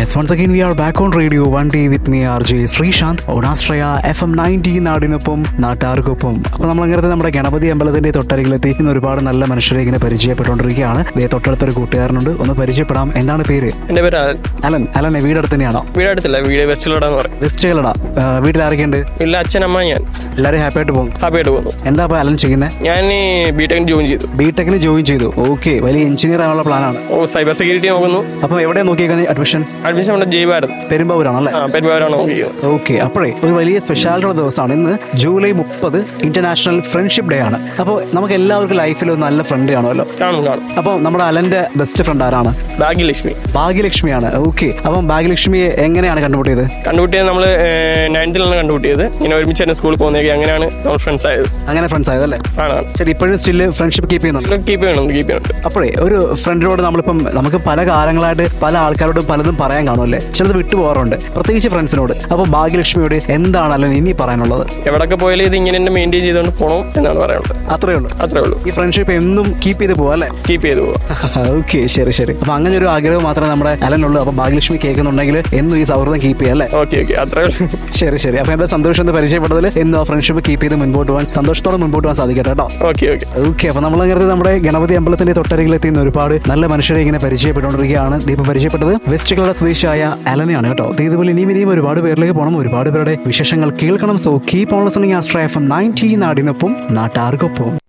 Yes once again we are back on radio one day with me R J Sreesanth ഓണാശ്രയ F M ninety നാടിനൊപ്പം നാട്ടുകാർക്കൊപ്പം അപ്പൊ നമ്മൾ അങ്ങനത്തെ നമ്മുടെ ഗണപതി അമ്പലത്തിന്റെ തൊട്ടരികിലെത്തി ഇന്ന് ഒരുപാട് നല്ല മനുഷ്യരെ ഇങ്ങനെ പരിചയപ്പെട്ടുകൊണ്ടിരിക്കുകയാണ് ദേ തൊട്ടടുത്തൊരു കൂട്ടുകാരനുണ്ട് ഒന്ന് പരിചയപ്പെടാം എന്താണ് പേര് എന്റെ പേര് അലൻ. അലൻ അലൻ വീടടുത്ത് തന്നെയാണോ വീട് അടുത്തില്ല വീട് വെസ്റ്റിലോടാന്ന് പറയും വെസ്റ്റ് കേളടാ വീട്ടിൽ ആരൊക്കെയുണ്ട് വീട്ടിലെ അച്ഛൻ അമ്മ ഞാൻ എല്ലാവരും ഹാപ്പി ആയിട്ട് പോകും ഹാപ്പിയായിട്ട് പോകുന്നു എന്താ അപ്പൊ അലൻ ചെയ്യുന്നത് ഞാൻ ഈ ബിടെക് ജോയിൻ ചെയ്തു ബി ടെക്കിന് ജോയിൻ ചെയ്തു ഓക്കെ വലിയ എഞ്ചിനീയർ ആവാനുള്ള പ്ലാനാണ് ഓ സൈബർ സെക്യൂരിറ്റി നോക്കുന്നു അപ്പൊ എവിടെ നോക്കിയേക്കുന്നത് അഡ്മിഷൻ അഡ്മിഷൻ നമ്മുടെ ജയ്ഭാരത് പെരുമ്പാവൂരാണല്ലേ ആ പെരുമ്പാവൂരാണ് നോക്കിയത് ഓക്കെ അപ്പോഴേ ഒരു വലിയ സ്പെഷ്യാലിറ്റി ഉള്ള ദിവസമാണ് ഇന്ന് ജൂലൈ മുപ്പത് ഇന്റർനാഷണൽ ഫ്രണ്ട്ഷിപ്പ് ഡേ ആണ് അപ്പോൾ നമുക്ക് എല്ലാവർക്കും ലൈഫിൽ ഒരു നല്ല ഫ്രണ്ട് കാണുമല്ലോ കാണും കാണും അപ്പോൾ നമ്മുടെ അലന്റെ ബെസ്റ്റ് ഫ്രണ്ട് ആരാണ് ഭാഗ്യലക്ഷ്മി ഭാഗ്യലക്ഷ്മിയാണ് ഓക്കെ അപ്പം ഭാഗ്യലക്ഷ്മിയെ എങ്ങനെയാണ് കണ്ടുപിട്ടിയത് കണ്ടുപിട്ടിയത് നമ്മൾ നയൻത്തിലാണ് കണ്ടുപിട്ടിയത് ഇങ്ങനെ ഒരുമിച്ച് തന്നെ സ്കൂളിൽ പോകുന്നതൊക്കെ അങ്ങനെയാണ് നമ്മൾ ഫ്രണ്ട്സ് ആയത് അങ്ങനെ ഫ്രണ്ട്സ് ആയതല്ലേ ആണ് ആണ് ശരി ഇപ്പോഴും സ്റ്റില് ഫ്രണ്ട്ഷിപ്പ് കീപ്പ് ചെയ്യുന്നുണ്ട് കീപ്പ് ചെയ്യണം കീപ്പ് ചെയ്യണം അപ്പോഴേ ഒരു ഫ്രണ്ടിനോട് നമ്മളിപ്പം നമുക്ക് പല കാലങ്ങളായിട്ട് പല ആൾക്കാരോടും പലതും പറയാൻ കാണുമല്ലേ ചിലത് വിട്ടു പോകാറുണ്ട് പ്രത്യേകിച്ച് ഫ്രണ്ട്സിനോട് അപ്പോൾ ഭാഗ്യലക്ഷ്മിയോട് എന്താണ് അല്ലെങ്കിൽ ഇനി പറയാനുള്ളത് എവിടൊക്കെ പോയാലും ഇത് ഇങ്ങനെ തന്നെ മെയിൻറ്റെയിൻ ചെയ്തുകൊണ്ട് പോകണം എന്നാണ് പറയാനുള്ളത് അത്രേ ഉള്ളൂ അത്രേ ഉള്ളൂ ഈ ഫ്രണ്ട്ഷിപ്പ് എന്നും കീപ്പ് ചെയ്ത് പോവാ അല്ലേ കീപ്പ് ചെയ്തു പോവാം ഓക്കെ ശരി ശരി അപ്പൊ അങ്ങനെ ഒരു ആഗ്രഹം മാത്രമേ നമ്മുടെ അലനുള്ളൂ അപ്പൊ ഭാഗ്യലക്ഷ്മി കേൾക്കുന്നുണ്ടെങ്കിൽ എന്നും ഈ സൗഹൃദം കീപ്പ് ചെയ്യാം അല്ലേ ഓക്കെ ഓക്കെ അത്രേ ഉള്ളൂ ശരി ശരി അപ്പൊ എന്താ സന്തോഷം എന്ന് പരിചയപ്പെട്ടതിൽ എന്നും ആ ഫ്രണ്ട്ഷിപ്പ് കീപ്പ് ചെയ്ത് മുൻപോട്ട് പോകാൻ സന്തോഷത്തോടെ മുൻപോട്ട് പോകാൻ സാധിക്കട്ടെ കേട്ടോ ഓക്കെ ഓക്കെ ഓക്കെ അപ്പൊ നമ്മൾ അങ്ങനെ നമ്മുടെ ഗണപതി അമ്പലത്തിന്റെ തൊട്ടരികിലെത്തി ഇന്ന് ഒരുപാട് നല്ല മനുഷ്യരെ ഇങ്ങനെ പരിചയപ്പെട്ടുകൊണ്ടിരിക്കുകയാണ് ദീപം പരിചയപ്പെട്ടത് വെസ്റ്റ് കേരള സ്വദേശിയായ അലനെയാണ് കേട്ടോ ദേ ഇതുപോലെ ഇനിയും ഇനിയും ഒരുപാട് പേരിലേക്ക് പോകണം ഒരുപാട് പേരുടെ വിശേഷങ്ങൾ കേൾക്കണം സോ കീപ് ഓൺ ലിസണിങ് ആസ്ട്ര എഫ് എം നയൻറ്റി നാടിനൊപ്പം നാട്ടാർക്കൊപ്പം